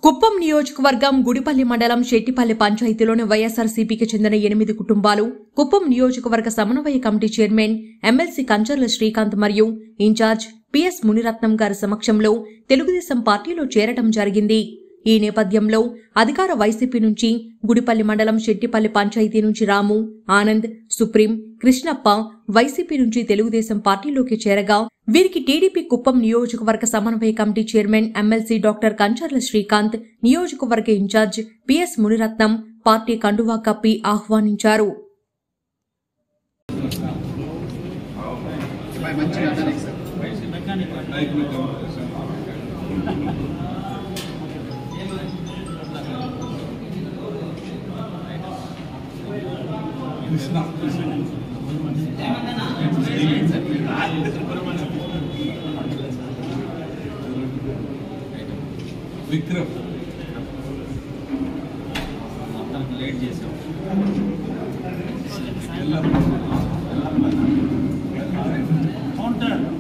కుప్పం నియోజకవర్గం గుడిపల్లి మండలం శెట్టిపల్లి పంచాయతీలోని వైఎస్ఆర్సీపీకి చెందిన ఎనిమిది కుటుంబాలు కుప్పం నియోజకవర్గ సమన్వయ committee chairman MLC Kancharla Srikanth మరియు ఇన్ఛార్జ్ పిఎస్ మునిరత్నం గారి సమక్షంలో తెలుగుదేశం పార్టీలో చేరటం జరిగింది ఈ నేపథ్యంలో అధికార వైసీపీ నుంచి గుడిపల్లి మండలం శెట్టిపల్లి పంచాయతీ నుంచి రాము ఆనంద్ సుప్రీం కృష్ణప్ప వైసీపీ నుంచి తెలుగుదేశం పార్టీలోకి చేరగా వీరికి టీడీపీ కుప్పం నియోజకవర్గ సమన్వయ committee chairman MLC doctor Kancharla Srikanth నియోజకవర్గ ఇన్ఛార్జ్ పిఎస్ మునిరత్నం పార్టీ కండువా కప్పి ఆహ్వానించారు కృష్ణ విక్రమ్ లేట్ చేసాం ఎల్లమ్మ కౌంటర్